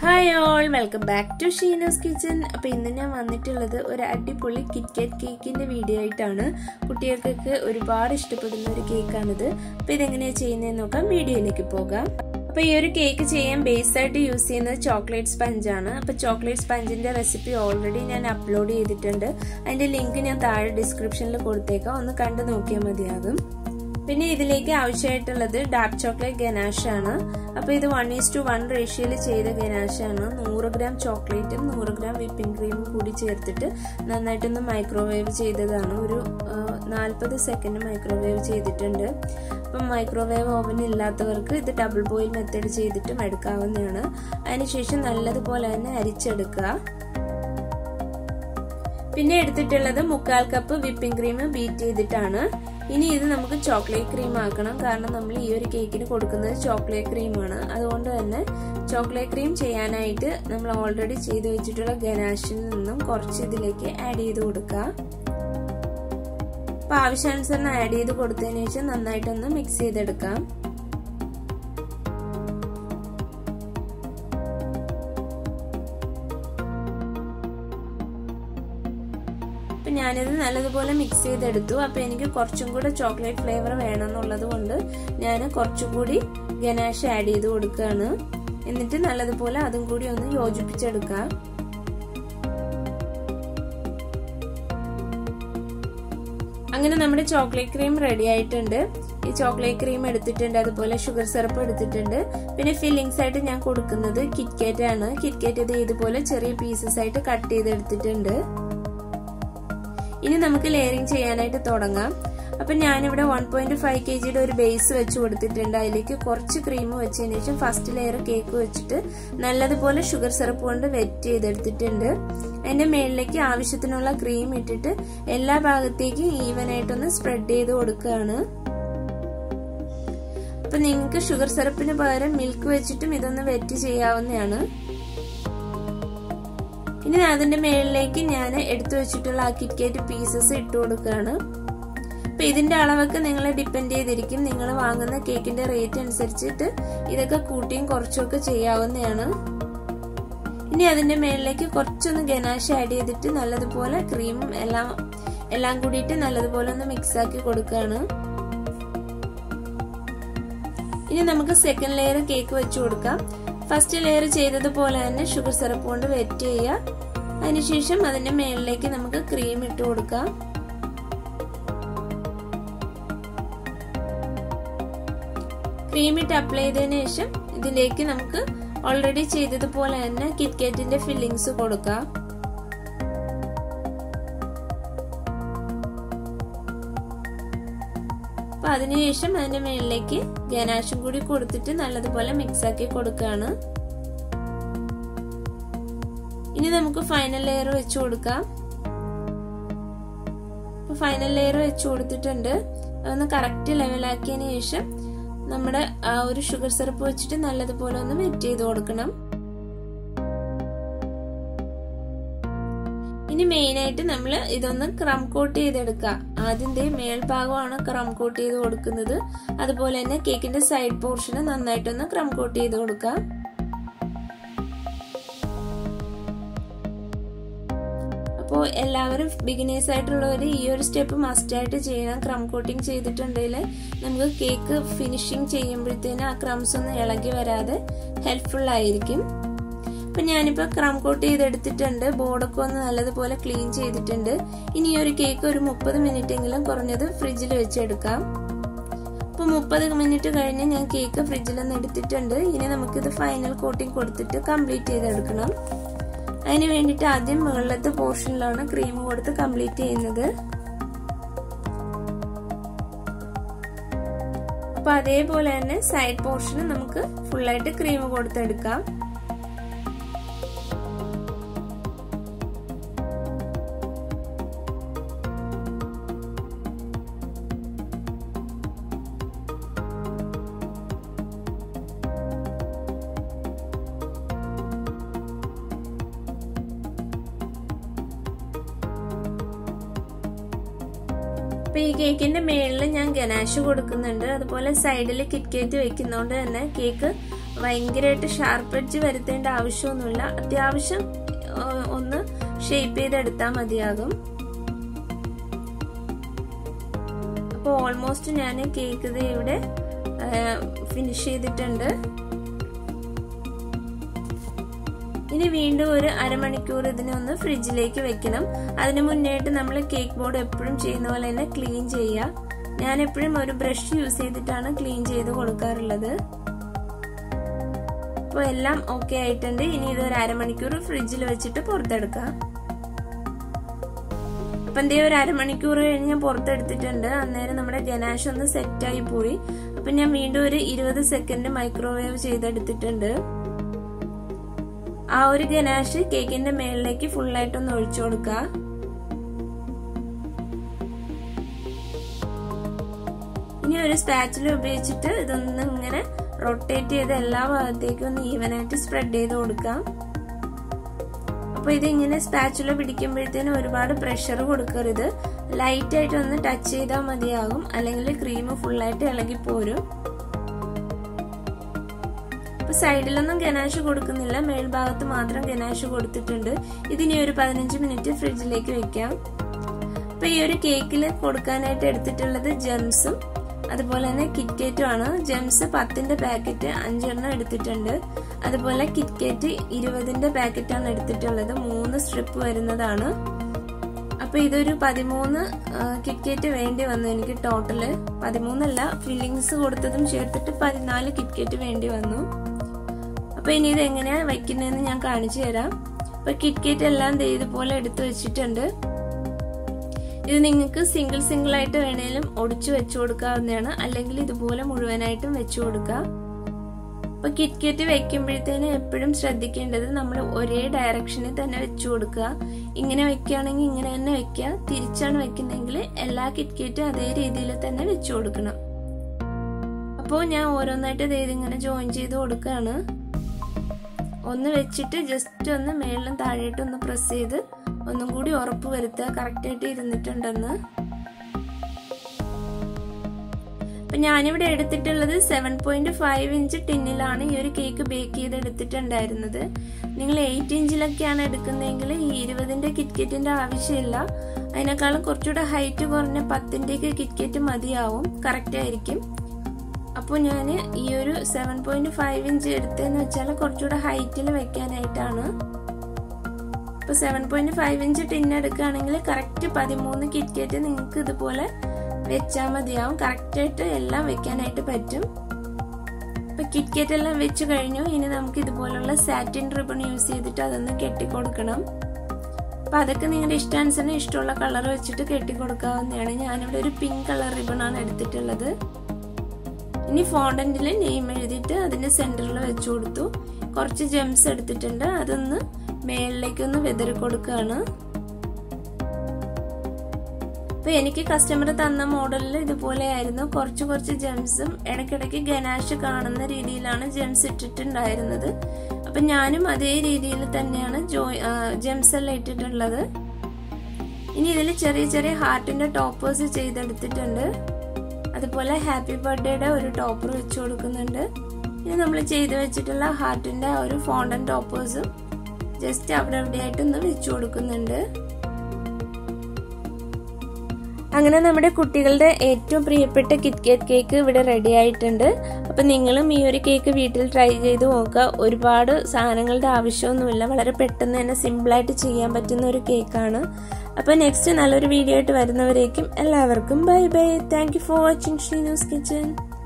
hi all welcome back to ഷീനോസ് kitchen അപ്പോൾ ഇന്ന് ഞാൻ വന്നിട്ടുള്ളത് ഒരു അടിപൊളി കിറ്റ്കാറ്റ് കേക്കിൻ്റെ വീഡിയോ ആയിട്ടാണ് കുട്ടികൾക്കൊക്കെ ഒരുപാട് ഇഷ്ടപ്പെടുന്ന ഒരു കേക്കാണിത് അപ്പോൾ ഇതെങ്ങനെയാണ് ചെയ്യുന്നതെന്ന് നോക്കാം വീഡിയോയിലേക്ക് പോകാം അപ്പോൾ ഈ ഒരു കേക്ക് ചെയ്യാൻ ബേസ് ആയിട്ട് യൂസ് ചെയ്യുന്നത് ചോക്ലേറ്റ് സ്പഞ്ചാണ് അപ്പോൾ ചോക്ലേറ്റ് സ്പഞ്ചിൻ്റെ റെസിപ്പി ഓൾറെഡി ഞാൻ അപ്ലോഡ് ചെയ്തിട്ടുണ്ട് അതിൻ്റെ ലിങ്ക് ഞാൻ താഴെ ഡിസ്ക്രിപ്ഷനിൽ കൊടുത്തേക്കാം ഒന്ന് കണ്ടു നോക്കിയാൽ മതിയാകും പിന്നെ ഇതിലേക്ക് ആവശ്യമായിട്ടുള്ളത് ഡാർക്ക് ചോക്ലേറ്റ് ഗനാഷ് ആണ് അപ്പോൾ ഇത് വൺ ഈസ് ടു വൺ റേഷ്യോയിൽ ചെയ്ത ഗനാഷ് ആണ് നൂറ് ഗ്രാം ചോക്ലേറ്റും നൂറ് ഗ്രാം വിപ്പിംഗ് ക്രീമും കൂടി ചേർത്തിട്ട് നന്നായിട്ടൊന്ന് മൈക്രോവേവ് ചെയ്തതാണ് ഒരു നാൽപ്പത് സെക്കൻഡ് മൈക്രോവേവ് ചെയ്തിട്ടുണ്ട് അപ്പം മൈക്രോവേവ് ഓവൻ ഇല്ലാത്തവർക്ക് ഇത് ഡബിൾ ബോയിൽ മെത്തേഡ് ചെയ്തിട്ടും എടുക്കാവുന്നതാണ് അതിനുശേഷം നല്ലതുപോലെ തന്നെ അരിച്ചെടുക്കുക പിന്നെ എടുത്തിട്ടുള്ളത് മുക്കാൽ കപ്പ് വിപ്പിംഗ് ക്രീം ബീറ്റ് ചെയ്തിട്ടാണ് ഇനി ഇത് നമുക്ക് ചോക്ലേറ്റ് ക്രീം ആക്കണം കാരണം നമ്മൾ ഈ ഒരു കേക്കിന് കൊടുക്കുന്നത് ചോക്ലേറ്റ് ക്രീമാണ് അതുകൊണ്ട് തന്നെ ചോക്ലേറ്റ് ക്രീം ചെയ്യാനായിട്ട് നമ്മൾ ഓൾറെഡി ചെയ്ത് വെച്ചിട്ടുള്ള ഗനാഷിൽ നിന്നും കുറച്ച് ഇതിലേക്ക് ആഡ് ചെയ്ത് കൊടുക്കുക അപ്പൊ ആവശ്യാനുസരണം ആഡ് ചെയ്ത് കൊടുത്തതിന് ശേഷം നന്നായിട്ടൊന്ന് മിക്സ് ചെയ്തെടുക്കാം അപ്പം ഞാനിത് നല്ലതുപോലെ മിക്സ് ചെയ്തെടുത്തു അപ്പം എനിക്ക് കുറച്ചും കൂടെ ചോക്ലേറ്റ് ഫ്ലേവർ വേണമെന്നുള്ളത് കൊണ്ട് ഞാൻ കുറച്ചും കൂടി ഗനാഷ് ആഡ് ചെയ്ത് കൊടുക്കുകയാണ് എന്നിട്ട് നല്ലതുപോലെ അതും കൂടി ഒന്ന് യോജിപ്പിച്ചെടുക്കാം അങ്ങനെ നമ്മുടെ ചോക്ലേറ്റ് ക്രീം റെഡി ആയിട്ടുണ്ട് ഈ ചോക്ലേറ്റ് ക്രീം എടുത്തിട്ടുണ്ട് അതുപോലെ ഷുഗർ സിറപ്പ് എടുത്തിട്ടുണ്ട് പിന്നെ ഫില്ലിങ്സ് ആയിട്ട് ഞാൻ കൊടുക്കുന്നത് കിറ്റ്കാറ്റ് ആണ് കിറ്റ്കാറ്റ് ഇത് ഇതുപോലെ ചെറിയ പീസസ് ആയിട്ട് കട്ട് ചെയ്ത് എടുത്തിട്ടുണ്ട് ഇനി നമുക്ക് ലെയറിങ് ചെയ്യാനായിട്ട് തുടങ്ങാം അപ്പൊ ഞാനിവിടെ വൺ പോയിന്റ് ഫൈവ് കെ ജിയുടെ ഒരു ബേസ് വെച്ച് കൊടുത്തിട്ടുണ്ട് അതിലേക്ക് കുറച്ച് ക്രീം വെച്ചതിന് ശേഷം ഫസ്റ്റ് ലെയർ കേക്ക് വെച്ചിട്ട് നല്ലതുപോലെ ഷുഗർ സിറപ്പ് കൊണ്ട് വെറ്റ് ചെയ്തെടുത്തിട്ടുണ്ട് അതിന്റെ മേളിലേക്ക് ആവശ്യത്തിനുള്ള ക്രീം ഇട്ടിട്ട് എല്ലാ ഭാഗത്തേക്കും ഈവൻ ആയിട്ടൊന്ന് സ്പ്രെഡ് ചെയ്ത് കൊടുക്കുകയാണ് അപ്പൊ നിങ്ങൾക്ക് ഷുഗർ സിറപ്പിന് പകരം മിൽക്ക് വെച്ചിട്ടും ഇതൊന്ന് വെറ്റ് ചെയ്യാവുന്നതാണ് ഇനി അതിന്റെ മേളിലേക്ക് ഞാൻ എടുത്തു വെച്ചിട്ടുള്ള ആ കിറ്റ്കാറ്റ് പീസസ് ഇട്ട് കൊടുക്കുകയാണ് അപ്പൊ ഇതിന്റെ അളവൊക്കെ നിങ്ങളെ ഡിപ്പെൻഡ് ചെയ്തിരിക്കും നിങ്ങൾ വാങ്ങുന്ന കേക്കിന്റെ റേറ്റ് അനുസരിച്ചിട്ട് ഇതൊക്കെ കൂട്ടിയും കുറച്ചൊക്കെ ചെയ്യാവുന്നതാണ് ഇനി അതിന്റെ മേളിലേക്ക് കുറച്ചൊന്ന് ഗനാഷ് ആഡ് ചെയ്തിട്ട് നല്ലതുപോലെ ക്രീമും എല്ലാം എല്ലാം കൂടിയിട്ട് നല്ലതുപോലെ ഒന്ന് മിക്സ് ആക്കി കൊടുക്കുകയാണ് ഇനി നമുക്ക് സെക്കൻഡ് ലെയർ കേക്ക് വെച്ച് കൊടുക്കാം ഫസ്റ്റ് ലെയർ ചെയ്തതുപോലെ തന്നെ ഷുഗർ സിറപ്പ് കൊണ്ട് വെറ്റ് ചെയ്യുക അതിനുശേഷം അതിന്റെ മേളിലേക്ക് നമുക്ക് ക്രീം ഇട്ട് കൊടുക്കാം ക്രീം ഇട്ട് അപ്ലൈ ചെയ്തതിനു ശേഷം ഇതിലേക്ക് നമുക്ക് ഓൾറെഡി ചെയ്തതുപോലെ തന്നെ കിറ്റ്കാറ്റിന്റെ ഫില്ലിങ്സ് കൊടുക്കാം അപ്പൊ അതിനുശേഷം അതിന്റെ മേളിലേക്ക് ഗനാഷും കൂടി കൊടുത്തിട്ട് നല്ലതുപോലെ മിക്സ് ആക്കി കൊടുക്കുകയാണ് ഇനി നമുക്ക് ഫൈനൽ ലെയർ വെച്ച് കൊടുക്കാം ഫൈനൽ ലെയർ വെച്ച് കൊടുത്തിട്ടുണ്ട് അതൊന്ന് കറക്റ്റ് ലെവലാക്കിയതിന് ശേഷം നമ്മുടെ ആ ഒരു ഷുഗർ സിറപ്പ് വെച്ചിട്ട് നല്ലതുപോലെ ഒന്ന് വെറ്റ് ചെയ്ത് കൊടുക്കണം ഇനി മെയിൻ ആയിട്ട് നമ്മൾ ഇതൊന്ന് ക്രം കോട്ട് ചെയ്തെടുക്കുക ആദ്യത്തെ മേൽഭാഗമാണ് ക്രം കോട്ട് ചെയ്ത് കൊടുക്കുന്നത് അതുപോലെ തന്നെ കേക്കിന്റെ സൈഡ് പോർഷന് നന്നായിട്ടൊന്ന് ക്രം കോട്ട് ചെയ്ത് കൊടുക്കുക അപ്പോൾ എല്ലാവരും ബിഗിനേഴ്സ് ആയിട്ടുള്ളവർ ഈ ഒരു സ്റ്റെപ്പ് മസ്റ്റ് ആയിട്ട് ചെയ്യണം ക്രം കോട്ടിങ് ചെയ്തിട്ടുണ്ടെങ്കിൽ നമുക്ക് കേക്ക് ഫിനിഷിങ് ചെയ്യുമ്പോഴത്തേന് ആ ക്രംസ് ഒന്നും ഇളകി വരാതെ ഹെൽപ്ഫുൾ ആയിരിക്കും അപ്പൊ ഞാനിപ്പോ ക്രം കോട്ട് ചെയ്തെടുത്തിട്ടുണ്ട് ബോർഡൊക്കെ ഒന്ന് നല്ലതുപോലെ ക്ലീൻ ചെയ്തിട്ടുണ്ട് ഇനി ഒരു കേക്ക് ഒരു മുപ്പത് മിനിറ്റ് എങ്കിലും കുറഞ്ഞത് ഫ്രിഡ്ജിൽ വെച്ചെടുക്കാം അപ്പൊ മുപ്പത് മിനിറ്റ് കഴിഞ്ഞ് ഞാൻ കേക്ക് ഫ്രിഡ്ജിൽ നിന്ന് എടുത്തിട്ടുണ്ട് ഇനി നമുക്കിത് ഫൈനൽ കോട്ടിംഗ് കൊടുത്തിട്ട് കംപ്ലീറ്റ് ചെയ്തെടുക്കണം അതിന് വേണ്ടിയിട്ട് ആദ്യം മുകളിലത്തെ പോർഷനിലാണ് ക്രീം കൊടുത്ത് കംപ്ലീറ്റ് ചെയ്യുന്നത് അപ്പൊ അതേപോലെ തന്നെ സൈഡ് പോർഷന് നമുക്ക് ഫുള്ളായിട്ട് ക്രീം കൊടുത്തെടുക്കാം അപ്പൊ ഈ കേക്കിന്റെ മേളിൽ ഞാൻ ഗനാഷ് കൊടുക്കുന്നുണ്ട് അതുപോലെ സൈഡിൽ കിറ്റ്കേറ്റ് വെക്കുന്നതുകൊണ്ട് തന്നെ കേക്ക് ഭയങ്കരമായിട്ട് ഷാർപ്പ് എഡ്ജ് വരുത്തേണ്ട ആവശ്യമൊന്നുമില്ല അത്യാവശ്യം ഒന്ന് ഷേപ്പ് ചെയ്തെടുത്താൽ മതിയാകും അപ്പോൾ ഓൾമോസ്റ്റ് ഞാൻ കേക്ക് ഇവിടെ ഫിനിഷ് ചെയ്തിട്ടുണ്ട് ഇനി വീണ്ടും ഒരു അരമണിക്കൂർ ഇതിനെ ഒന്ന് ഫ്രിഡ്ജിലേക്ക് വെക്കണം അതിന് മുന്നേയായിട്ട് നമ്മൾ കേക്ക് ബോർഡ് എപ്പോഴും ചെയ്യുന്ന പോലെ തന്നെ ക്ലീൻ ചെയ്യുക ഞാൻ എപ്പോഴും ഒരു ബ്രഷ് യൂസ് ചെയ്തിട്ടാണ് ക്ലീൻ ചെയ്ത് കൊടുക്കാറുള്ളത് അപ്പോൾ എല്ലാം ഓക്കെ ആയിട്ടുണ്ട് ഇനി ഇത് ഒരു അരമണിക്കൂർ ഫ്രിഡ്ജിൽ വെച്ചിട്ട് പുറത്തെടുക്കാം അപ്പൊ എന്തേ ഒരു അരമണിക്കൂർ കഴിഞ്ഞ് ഞാൻ പുറത്തെടുത്തിട്ടുണ്ട് അന്നേരം നമ്മുടെ ഗനാഷ് ഒന്ന് സെറ്റായി പോയി അപ്പൊ ഞാൻ വീണ്ടും ഒരു ഇരുപത് സെക്കൻഡ് മൈക്രോവേവ് ചെയ്തെടുത്തിട്ടുണ്ട് ആ ഒരു ഗനാഷ് കേക്കിന്റെ മേളിലേക്ക് ഫുള്ളായിട്ടൊന്ന് ഒഴിച്ചു കൊടുക്കുക ഇനി ഒരു സ്പാച്ചില ഉപയോഗിച്ചിട്ട് ഇതൊന്ന് ഇങ്ങനെ റൊട്ടേറ്റ് ചെയ്ത് എല്ലാ ഭാഗത്തേക്കും ഒന്ന് ഈവനായിട്ട് സ്പ്രെഡ് ചെയ്ത് കൊടുക്കാം അപ്പൊ ഇത് ഇങ്ങനെ സ്പാച്ചുല പിടിക്കുമ്പോഴത്തേനും ഒരുപാട് പ്രഷർ കൊടുക്കരുത് ലൈറ്റ് ആയിട്ട് ഒന്ന് ടച്ച് ചെയ്താൽ മതിയാകും അല്ലെങ്കിൽ ക്രീം ഫുള്ളായിട്ട് ഇളകി പോരും അപ്പൊ സൈഡിലൊന്നും ഗനാഷ് കൊടുക്കുന്നില്ല മേൽഭാഗത്ത് മാത്രം ഗനാഷ് കൊടുത്തിട്ടുണ്ട് ഇതിനി ഒരു പതിനഞ്ച് മിനിറ്റ് ഫ്രിഡ്ജിലേക്ക് വെക്കാം അപ്പൊ ഈ ഒരു കേക്കിൽ കൊടുക്കാനായിട്ട് എടുത്തിട്ടുള്ളത് ജെംസും അതുപോലെ തന്നെ കിറ്റ്കേറ്റും ആണ് ജെംസ് പത്തിന്റെ പാക്കറ്റ് അഞ്ചെണ്ണം എടുത്തിട്ടുണ്ട് അതുപോലെ കിറ്റ്കേറ്റ് ഇരുപതിന്റെ പാക്കറ്റാണ് എടുത്തിട്ടുള്ളത് മൂന്ന് സ്ട്രിപ്പ് വരുന്നതാണ് അപ്പൊ ഇതൊരു പതിമൂന്ന് കിറ്റ്കേറ്റ് വേണ്ടി വന്നു എനിക്ക് ടോട്ടല് പതിമൂന്നല്ല ഫില്ലിങ്സ് കൊടുത്തതും ചേർത്തിട്ട് പതിനാല് കിറ്റ്കേറ്റ് വേണ്ടി വന്നു അപ്പൊ ഇനി ഇത് എങ്ങനെയാ വെക്കുന്നതെന്ന് ഞാൻ കാണിച്ചു തരാം അപ്പൊ കിറ്റ്കേറ്റ് എല്ലാം ഇതുപോലെ എടുത്തു വെച്ചിട്ടുണ്ട് ഇത് നിങ്ങൾക്ക് സിംഗിൾ സിംഗിൾ ആയിട്ട് വേണേലും ഒടിച്ചു വെച്ചു കൊടുക്കാവുന്നതാണ് അല്ലെങ്കിൽ ഇതുപോലെ മുഴുവനായിട്ടും വെച്ചു കൊടുക്കുക അപ്പൊ കിറ്റ്കറ്റ് വെക്കുമ്പോഴത്തേന് എപ്പോഴും ശ്രദ്ധിക്കേണ്ടത് നമ്മൾ ഒരേ ഡയറക്ഷനിൽ തന്നെ വെച്ചു കൊടുക്കുക ഇങ്ങനെ വെക്കുകയാണെങ്കിൽ ഇങ്ങനെ തന്നെ വെക്കുക തിരിച്ചാണ് വെക്കുന്നതെങ്കിൽ എല്ലാ കിറ്റ്കറ്റും അതേ രീതിയിൽ തന്നെ വെച്ചു കൊടുക്കണം അപ്പോൾ ഞാൻ ഓരോന്നായിട്ട് ഇത് ഇങ്ങനെ ജോയിൻ ചെയ്ത് കൊടുക്കുകയാണ് ഒന്ന് വെച്ചിട്ട് ജസ്റ്റ് ഒന്ന് മേളിലും താഴേട്ടും ഒന്ന് പ്രസ് ചെയ്ത് ഒന്നും കൂടി ഉറപ്പ് വരുത്തുക കറക്റ്റായിട്ട് ഇരുന്നിട്ടുണ്ടെന്ന് അപ്പൊ ഞാനിവിടെ എടുത്തിട്ടുള്ളത് സെവൻ പോയിന്റ് ഫൈവ് ഇഞ്ച് ടിന്നിലാണ് ഈ ഒരു കേക്ക് ബേക്ക് ചെയ്ത് എടുത്തിട്ടുണ്ടായിരുന്നത് നിങ്ങൾ എയ്റ്റ് ഇഞ്ചിലൊക്കെയാണ് എടുക്കുന്നതെങ്കിൽ ഈ ഇരുപതിന്റെ കിറ്റ്കറ്റിന്റെ ആവശ്യമില്ല അതിനേക്കാളും കുറച്ചുകൂടെ ഹൈറ്റ് കുറഞ്ഞ പത്തിന്റെയൊക്കെ കിറ്റ്കറ്റ് മതിയാവും കറക്റ്റ് ആയിരിക്കും അപ്പോൾ ഞാൻ ഈ ഒരു സെവൻ പോയിന്റ് ഫൈവ് ഇഞ്ച് എടുത്തതെന്ന് വെച്ചാൽ കുറച്ചുകൂടെ ഹൈറ്റിൽ വെക്കാനായിട്ടാണ് ഇപ്പൊ seven point five inch tin എടുക്കുകയാണെങ്കിൽ കറക്റ്റ് പതിമൂന്ന് കിറ്റ്കറ്റ് നിങ്ങൾക്ക് ഇതുപോലെ വെച്ചാൽ മതിയാവും കറക്റ്റായിട്ട് എല്ലാം വെക്കാനായിട്ട് പറ്റും ഇപ്പൊ കിറ്റ്കറ്റ് എല്ലാം വെച്ച് കഴിഞ്ഞു ഇനി നമുക്ക് ഇതുപോലുള്ള സാറ്റിൻ റിബൺ യൂസ് ചെയ്തിട്ട് അതൊന്ന് കെട്ടിക്കൊടുക്കണം അപ്പൊ അതൊക്കെ നിങ്ങളുടെ ഇഷ്ടാനുസരണം ഇഷ്ടമുള്ള കളർ വെച്ചിട്ട് കെട്ടിക്കൊടുക്കാവുന്നതാണ് ഞാനിവിടെ ഒരു പിങ്ക് കളർ റിബൺ ആണ് എടുത്തിട്ടുള്ളത് ഇനി ഫോണ്ടന്റിൽ നെയിം എഴുതിയിട്ട് അതിന്റെ സെന്ററിൽ വെച്ചു കൊടുത്തു കുറച്ച് ജെംസ് എടുത്തിട്ടുണ്ട് അതൊന്ന് മേളിലേക്ക് ഒന്ന് വെതറി കൊടുക്കുകയാണ് അപ്പൊ എനിക്ക് കസ്റ്റമർ തന്ന മോഡലിൽ ഇതുപോലെ ആയിരുന്നു കുറച്ച് കുറച്ച് ജെംസും ഇടയ്ക്കിടയ്ക്ക് ഗനാഷ് കാണുന്ന രീതിയിലാണ് ജെംസ് ഇട്ടിട്ടുണ്ടായിരുന്നത് അപ്പൊ ഞാനും അതേ രീതിയിൽ തന്നെയാണ് ജോ ജെംസ് എല്ലാം ഇട്ടിട്ടുള്ളത് ഇനി ഇതിൽ ചെറിയ ചെറിയ ഹാർട്ടിന്റെ ടോപ്പേഴ്സ് ചെയ്തെടുത്തിട്ടുണ്ട് അതുപോലെ ഹാപ്പി ബർത്ത്ഡേയുടെ ഒരു ടോപ്പർ വെച്ച് കൊടുക്കുന്നുണ്ട് ഇനി നമ്മൾ ചെയ്ത് വെച്ചിട്ടുള്ള ഹാർട്ടിന്റെ ഒരു ഫോണ്ടൻ ടോപ്പേഴ്സും ജസ്റ്റ് അവിടെ എവിടെയായിട്ട് ഒന്ന് വെച്ചു കൊടുക്കുന്നുണ്ട് അങ്ങനെ നമ്മുടെ കുട്ടികളുടെ ഏറ്റവും പ്രിയപ്പെട്ട കിറ്റ്കാറ്റ് കേക്ക് ഇവിടെ റെഡി ആയിട്ടുണ്ട് അപ്പം നിങ്ങളും ഈ ഒരു കേക്ക് വീട്ടിൽ ട്രൈ ചെയ്ത് നോക്കുക ഒരുപാട് സാധനങ്ങളുടെ ആവശ്യമൊന്നുമില്ല വളരെ പെട്ടെന്ന് തന്നെ സിമ്പിളായിട്ട് ചെയ്യാൻ പറ്റുന്ന ഒരു കേക്കാണ് അപ്പോൾ നെക്സ്റ്റ് നല്ലൊരു വീഡിയോ ആയിട്ട് വരുന്നവരേക്കും എല്ലാവർക്കും bye bye thank you for watching Sheenu's kitchen